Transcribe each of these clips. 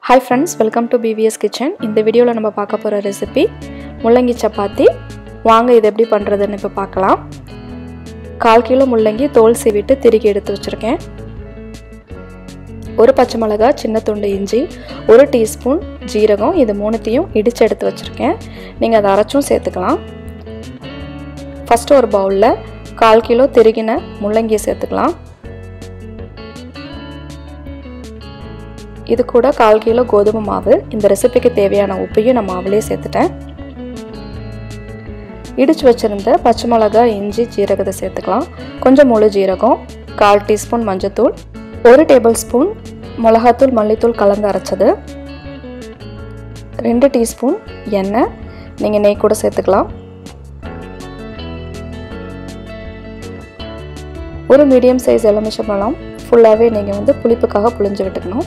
hi friends welcome to PVS kitchen இந்த வீடியோவில் நம்ம பார்க்க போகிற ரெசிபி முள்ளங்கி சப்பாத்தி வாங்க இது எப்படி பண்ணுறதுன்னு இப்போ பார்க்கலாம் கால் கிலோ முள்ளங்கி தோல் சீவிட்டு திருக்கி எடுத்து வச்சுருக்கேன் ஒரு பச்சை மிளகாய் சின்ன துண்டு இஞ்சி ஒரு டீஸ்பூன் ஜீரகம் இது மூணுத்தையும் இடித்து எடுத்து வச்சுருக்கேன் நீங்கள் அதை அரைச்சும் சேர்த்துக்கலாம் ஃபஸ்ட்டு ஒரு பவுலில் கால் கிலோ திருகின முள்ளங்கியை சேர்த்துக்கலாம் இது கூட கால் கிலோ கோதுமை மாவு இந்த ரெசிபிக்கு தேவையான உப்பையும் நான் மாவுலேயே சேர்த்துட்டேன் இடித்து வச்சுருந்த பச்சை மிளகாய் இஞ்சி ஜீரகத்தை சேர்த்துக்கலாம் கொஞ்சம் முழு ஜீரகம் கால் டீஸ்பூன் மஞ்சத்தூள் ஒரு டேபிள் ஸ்பூன் மிளகாத்தூள் மல்லித்தூள் கலந்து அரைச்சது ரெண்டு டீஸ்பூன் எண்ணெய் நீங்கள் நெய் கூட சேர்த்துக்கலாம் ஒரு மீடியம் சைஸ் எலுமிச்சம்பழம் ஃபுல்லாகவே நீங்கள் வந்து புளிப்புக்காக புளிஞ்சு விட்டுக்கணும்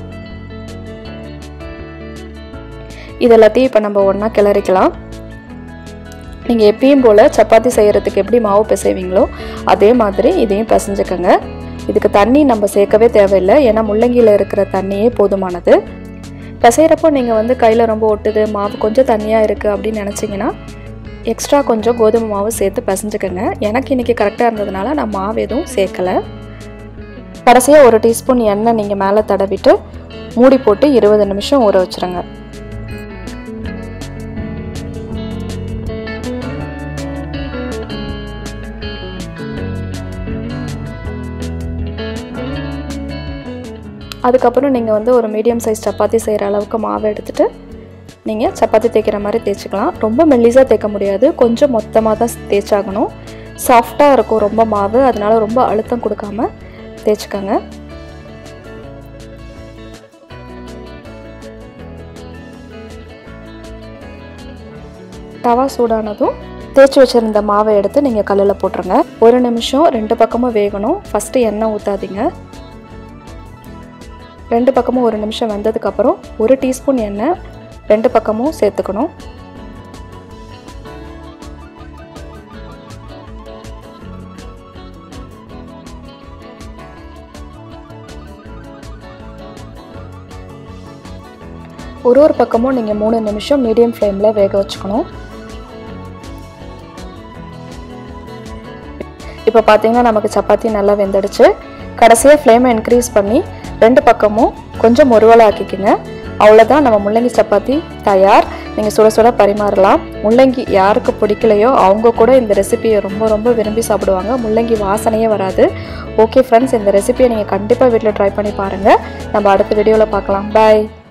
இது எல்லாத்தையும் இப்போ நம்ம ஒன்றா கிளறிக்கலாம் நீங்கள் எப்பயும் போல் சப்பாத்தி செய்கிறதுக்கு எப்படி மாவு பிசைவீங்களோ அதே மாதிரி இதையும் பிசைஞ்சுக்கோங்க இதுக்கு தண்ணி நம்ம சேர்க்கவே தேவையில்லை ஏன்னா முள்ளங்கியில் இருக்கிற தண்ணியே போதுமானது பிசைகிறப்போ நீங்கள் வந்து கையில் ரொம்ப ஒட்டுது மாவு கொஞ்சம் தண்ணியாக இருக்குது அப்படின்னு நினச்சிங்கன்னா எக்ஸ்ட்ரா கொஞ்சம் கோதுமை மாவு சேர்த்து பிசைஞ்சுக்கோங்க எனக்கு இன்றைக்கி கரெக்டாக இருந்ததுனால நான் மாவு எதுவும் சேர்க்கலை கடைசியாக ஒரு டீஸ்பூன் எண்ணெய் நீங்கள் மேலே தடவிட்டு மூடி போட்டு இருபது நிமிஷம் ஊற வச்சுருங்க அதுக்கப்புறம் நீங்கள் வந்து ஒரு மீடியம் சைஸ் சப்பாத்தி செய்கிற அளவுக்கு மாவு எடுத்துகிட்டு நீங்கள் சப்பாத்தி தேய்க்கிற மாதிரி தேய்ச்சிக்கலாம் ரொம்ப மெல்லிஸாக தேய்க்க முடியாது கொஞ்சம் மொத்தமாக தான் தேய்ச்சாகணும் சாஃப்டாக இருக்கும் ரொம்ப மாவு அதனால ரொம்ப அழுத்தம் கொடுக்காம தேய்ச்சிக்கோங்க தவா சூடானதும் தேய்ச்சி வச்சுருந்த மாவை எடுத்து நீங்கள் கல்லில் போட்டுருங்க ஒரு நிமிஷம் ரெண்டு பக்கமும் வேகணும் ஃபஸ்ட்டு எண்ணெய் ஊற்றாதீங்க ரெண்டு பக்கமும் ஒரு நிமிஷம் வெந்ததுக்கப்புறம் ஒரு டீஸ்பூன் எண்ணெய் ரெண்டு பக்கமும் சேர்த்துக்கணும் ஒரு ஒரு பக்கமும் நீங்கள் மூணு நிமிஷம் மீடியம் ஃப்ளேமில் வேக வச்சுக்கணும் இப்போ பார்த்தீங்கன்னா நமக்கு சப்பாத்தி நல்லா வெந்துடுச்சு கடைசியாக ஃப்ளேமை இன்க்ரீஸ் பண்ணி ரெண்டு பக்கமும் கொஞ்சம் முருவலை ஆக்கிக்கோங்க அவ்வளோதான் நம்ம முள்ளங்கி சப்பாத்தி தயார் நீங்கள் சுட சுட பரிமாறலாம் முள்ளங்கி யாருக்கு பிடிக்கலையோ அவங்க கூட இந்த ரெசிபியை ரொம்ப ரொம்ப விரும்பி சாப்பிடுவாங்க முள்ளங்கி வாசனையே வராது ஓகே ஃப்ரெண்ட்ஸ் இந்த ரெசிபியை நீங்கள் கண்டிப்பாக வீட்டில் ட்ரை பண்ணி பாருங்கள் நம்ம அடுத்த வீடியோவில் பார்க்கலாம் பாய்